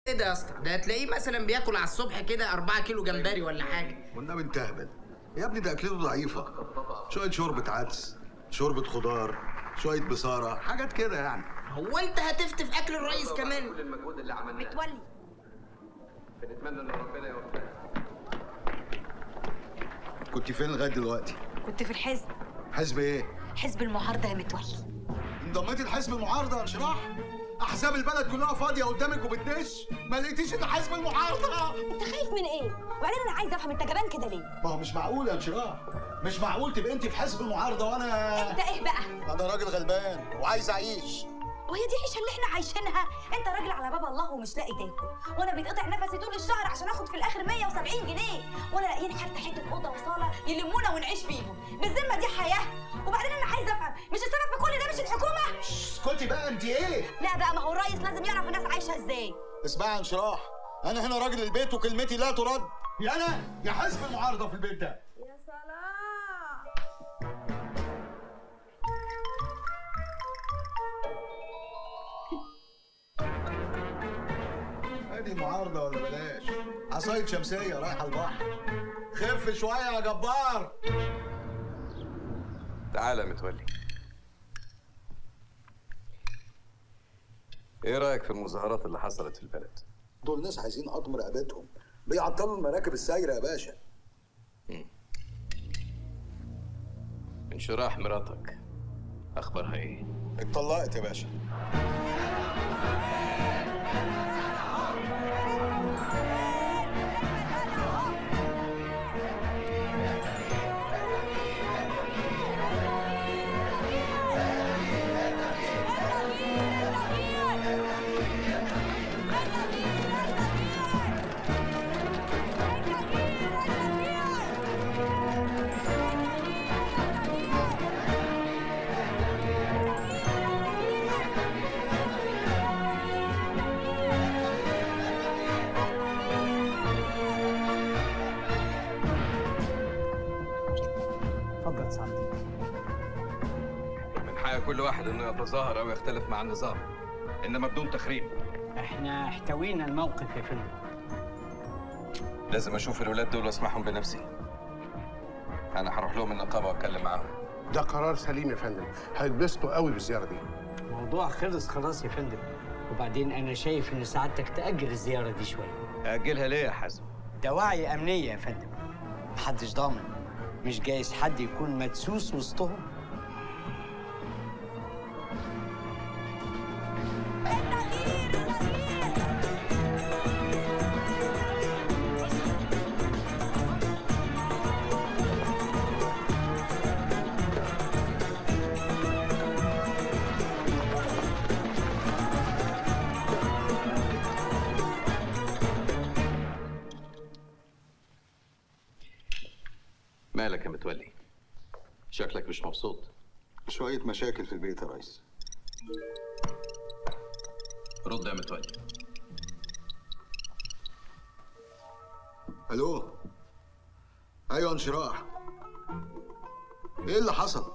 ده يا اسطى ده هتلاقيه مثلا بياكل على الصبح كده 4 كيلو جمبري ولا حاجه والنبي انت اهبل يا ابني ده اكلته ضعيفه شويه شوربه عدس شوربه خضار شويه بصاره حاجات كده يعني هو انت هتفتف اكل الرئيس كمان المجهود اللي عملناه متولي بنتمنى ان ربنا يوفقك كنت فين لغايه دلوقتي كنت في الحزب حزب ايه حزب المعارضه يا متولي انضميتي لحزب المعارضه يا انشراح احزاب البلد كلها فاضيه قدامك وبتدش ما لقيتيش الا حزب المعارضه انت خايف من ايه وبعدين انا عايزه افهم انت جبان كده ليه ما هو مش معقول يا انشراح مش معقول تبقى انت في حزب المعارضه وانا انت ايه بقى انا راجل غلبان وعايز اعيش وهي دي العيشه اللي احنا عايشينها انت راجل على باب الله ومش لاقي تاكل وانا بيتقطع نفسي طول الشهر عشان اخد في الاخر 170 جنيه ولا لاقيين حتى حته اوضه وصاله يلمونا ونعيش فيهم بالذمه دي حياه وبعدين انا عايزه افهم مش السبب في كل ده مش الحكومه اسكتي بقى انت ايه لا بقى ما هو الرئيس لازم يعرف الناس عايشه ازاي اسمعي يا انشراح انا هنا راجل البيت وكلمتي لا ترد يا انا يا حزب المعارضه في البيت ده يا سلام ادي معارضه ولا بلاش عصايه شمسيه رايحه البحر خف شويه يا جبار تعالى متولي ايه رايك في المظاهرات اللي حصلت في البلد دول ناس عايزين قطم رقبتهم بيعطلوا المراكب السايره يا باشا انشراح مراتك اخبارها ايه اتطلقت يا باشا اتفضل سعادتك من حق كل واحد انه يتظاهر او يختلف مع النظام انما بدون تخريب احنا احتوينا الموقف يا فندم لازم اشوف الولاد دول واسمعهم بنفسي انا هروح لهم النقابه واتكلم معاهم ده قرار سليم يا فندم هيتبسطوا قوي بالزياره دي الموضوع خلص خلاص يا فندم وبعدين انا شايف ان سعادتك تاجل الزياره دي شويه اجلها ليه يا حازم دواعي امنيه يا فندم محدش ضامن مش جايز حد يكون مدسوس وسطهم مالك يا متولي شكلك مش مبسوط شويه مشاكل في البيت يا ريس رد يا متولي الو ايوه انشراح ايه اللي حصل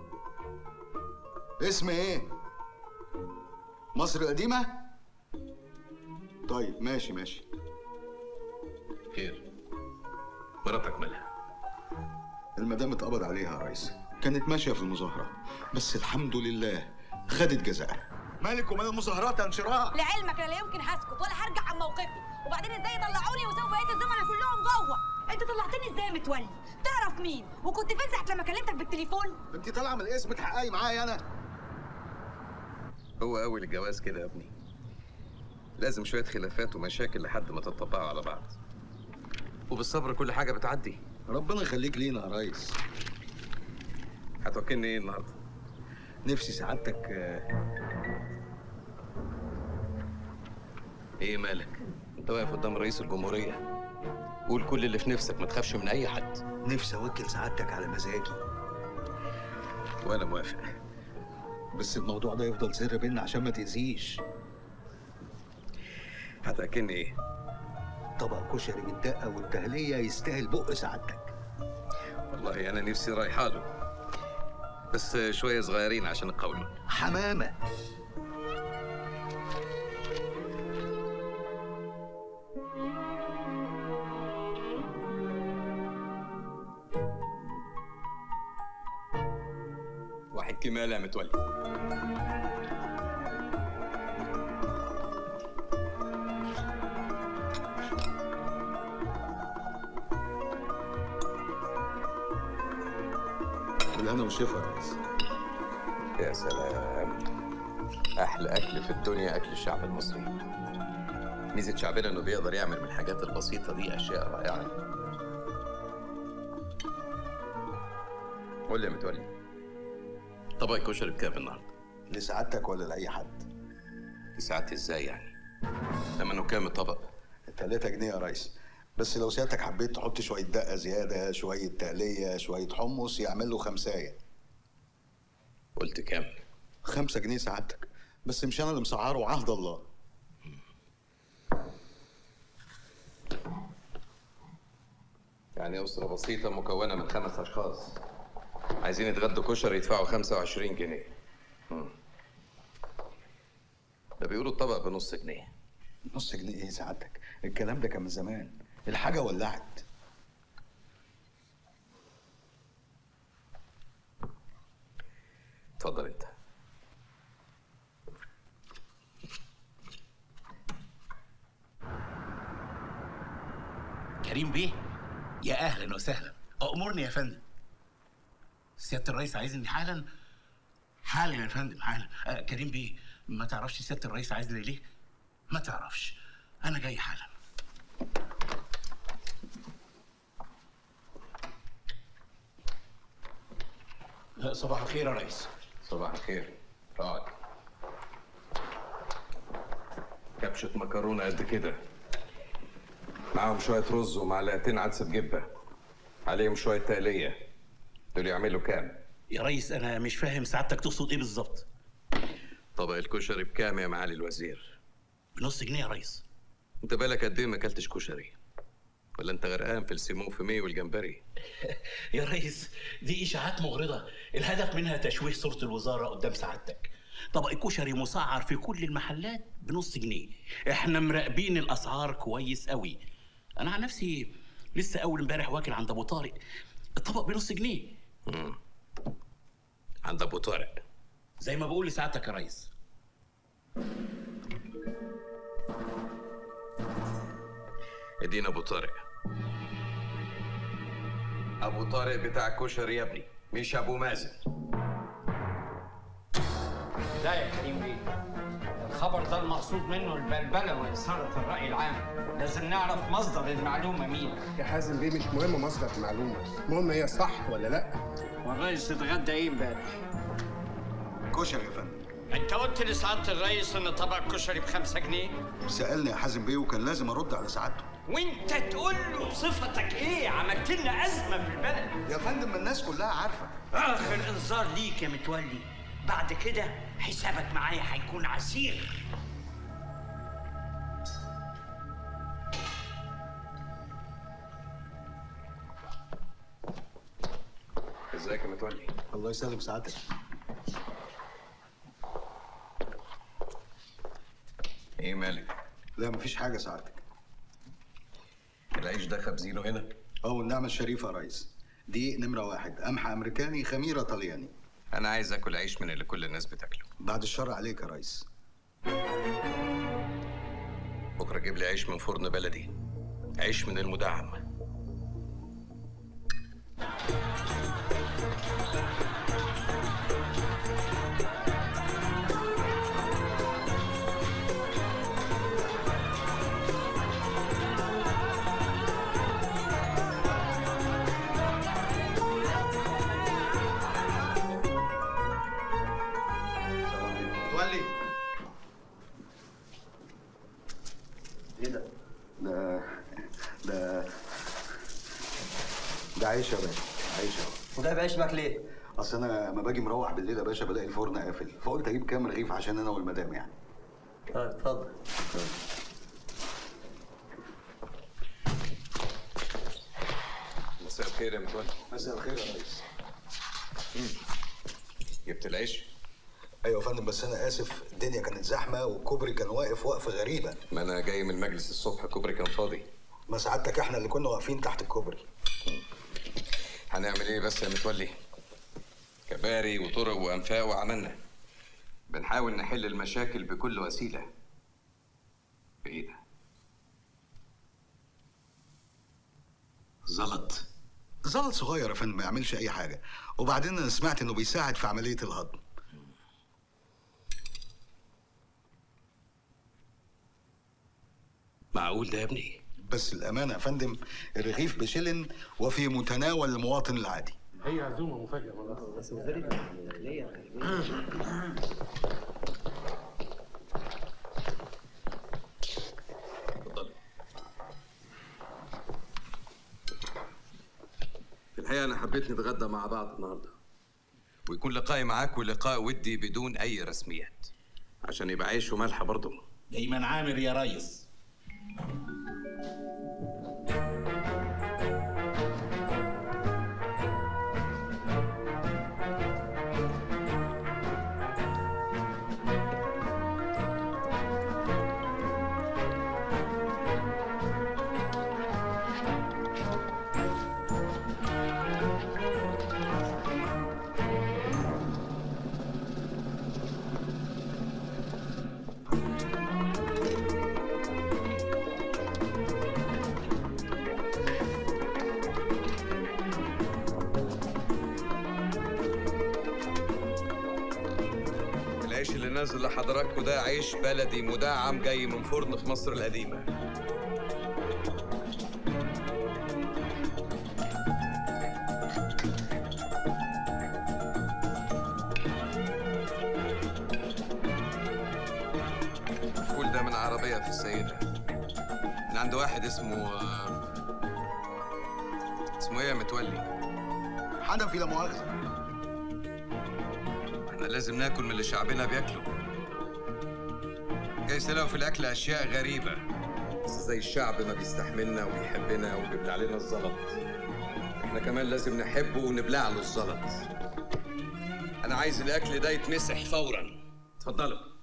اسم ايه مصر القديمه طيب ماشي ماشي خير مراتك مالها المدام اتقبض عليها يا ريس كانت ماشيه في المظاهره بس الحمد لله خدت جزاءها مالك ومال المظاهرات يا انشراح لعلمك انا لا يمكن هسكت ولا هرجع عن موقفي وبعدين ازاي يطلعوني وسوف بقيه الزملاء كلهم جوه انت طلعتني ازاي يا متولي تعرف مين وكنت فين ساعه لما كلمتك بالتليفون انت طالعه من الاسم تحققي معايا انا هو اول الجواز كده يا ابني لازم شويه خلافات ومشاكل لحد ما تتطبعوا على بعض وبالصبر كل حاجه بتعدي ربنا يخليك لينا يا ريس هتوكلني ايه النهارده نفسي سعادتك آه، ايه مالك انت واقف قدام رئيس الجمهوريه قول كل اللي في نفسك ما تخافش من اي حد نفسي اوكل سعادتك على مزاجي وانا موافق بس الموضوع ده يفضل سر بينا عشان ما تأذيش هتاكلني ايه طبق كشري بالدقه والتهليه يستاهل بق سعادتك والله انا نفسي رايحه له بس شويه صغيرين عشان القولون حمامه كمال يا متولي بالهنا والشفا يا ريس يا سلام احلى اكل في الدنيا اكل الشعب المصري ميزه شعبنا انه بيقدر يعمل من الحاجات البسيطه دي اشياء رائعه قول لي يا متولي طبق الكشري بكام النهارده لسعادتك ولا لاي حد ساعتي ازاي يعني ثمنه كام الطبق 3 جنيه يا ريس بس لو سيادتك حبيت تحط شويه دقه زياده شويه تقليه شويه حمص يعمل له خمسايه قلت كام خمسة جنيه سعادتك بس مش انا اللي مسعره وعهد الله يعني أسرة بسيطة مكونة من خمس أشخاص عايزين يتغدوا كشري يدفعوا 25 جنيه مم. ده بيقولوا الطبق بنص جنيه نص جنيه ايه سعادتك الكلام ده كان من زمان الحاجه ولعت اتفضل أنت كريم بيه يا اهلا وسهلا امرني يا فندم سياده الرئيس عايزني حالا حالا يا فندم حالا آه كريم بيه ما تعرفش سياده الرئيس عايزني ليه ما تعرفش انا جاي حالا آه، صباح الخير يا ريس صباح الخير اقعد كبشة مكرونة قد كده معاهم شوية رز ومعلقتين عدس بجبة عليهم شوية تقلية دول يعملوا كام؟ يا ريس انا مش فاهم سعادتك تقصد ايه بالظبط طبق الكشري بكام يا معالي الوزير؟ بنص جنيه يا ريس انت بالك قد ايه ما اكلتش كشري؟ ولا انت غرقان في السيمون فيمي والجمبري؟ يا ريس دي اشاعات مغرضه الهدف منها تشويه صوره الوزاره قدام سعادتك طبق الكشري مسعر في كل المحلات بنص جنيه احنا مراقبين الاسعار كويس قوي انا عن نفسي لسه اول امبارح واكل عند ابو طارق الطبق بنص جنيه عند ابو طارق زي ما بقول لسعادتك يا ريس ادينا ابو طارق ابو طارق بتاع الكشري يا ابني مش ابو مازن لا يا كريم بيه الخبر ده المقصود منه البلبله واثاره الراي العام لازم نعرف مصدر المعلومه مين يا حازم بيه مش مهم مصدر المعلومه المهم هي صح ولا لا والرئيس اتغدى ايه امبارح كشري يا فندم انت قلت لسعاده الرئيس ان طبق كشري بخمسة جنيه سالني يا حازم بيه وكان لازم ارد على سعادته وانت تقول له بصفتك ايه عملت لنا ازمه في البلد يا فندم ما الناس كلها عارفه اخر انذار ليك يا متولي بعد كده حسابك معايا هيكون عسير ازيك يا متولي الله يسلم سعادتك ايه مالك لا مفيش حاجه سعادتك العيش ده خبزينه هنا اه والنعمه الشريفه يا ريس دي نمره واحد قمح امريكاني خميره طلياني انا عايز اكل عيش من اللي كل الناس بتاكله بعد الشر عليك يا ريس بكره جيب لي عيش من فرن بلدي عيش من المدعم متولي ايه ده؟ ده ده ده عيش يا باشا عيش يا باشا. وده بعيش معاك ليه؟ اصل انا لما باجي مروح بالليل يا باشا بلاقي الفرن قافل فقلت اجيب كام رغيف عشان انا والمدام يعني طيب اتفضل مساء الخير يا متولي مساء الخير يا ريس جبت العيش ايوه يا فندم بس انا اسف الدنيا كانت زحمه والكوبري كان واقف وقفه غريبه ما انا جاي من المجلس الصبح الكوبري كان فاضي ما سعادتك احنا اللي كنا واقفين تحت الكوبري هنعمل ايه بس يا متولي كباري وطرق وانفاق وعملنا بنحاول نحل المشاكل بكل وسيله بايه ده زلط زلط صغير يا فندم ما يعملش اي حاجه وبعدين انا سمعت انه بيساعد في عمليه الهضم معقول ده يا ابني بس الامانه يا فندم الرغيف بشلن وفي متناول المواطن العادي هي عزومه مفاجاه اتفضل في الحقيقه انا حبيت نتغدى مع بعض النهارده ويكون لقائي معاك ولقاء ودي بدون اي رسميات عشان يبقى عيش وملح برضه دايما عامر يا ريس العيش اللي نازل لحضراتكم ده عيش بلدي مدعم جاي من فرن في مصر القديمه الفول ده من عربية في السيدة من عند واحد اسمه آه، اسمه ايه يا متولي حنفي لا مؤاخذه احنا لازم ناكل من اللي شعبنا بياكله جاي تلاقوا في الاكل اشياء غريبه بس زي الشعب ما بيستحملنا وبيحبنا وبيبلع لنا الزلط احنا كمان لازم نحبه ونبلع له الزلط انا عايز الاكل ده يتمسح فورا اتفضلوا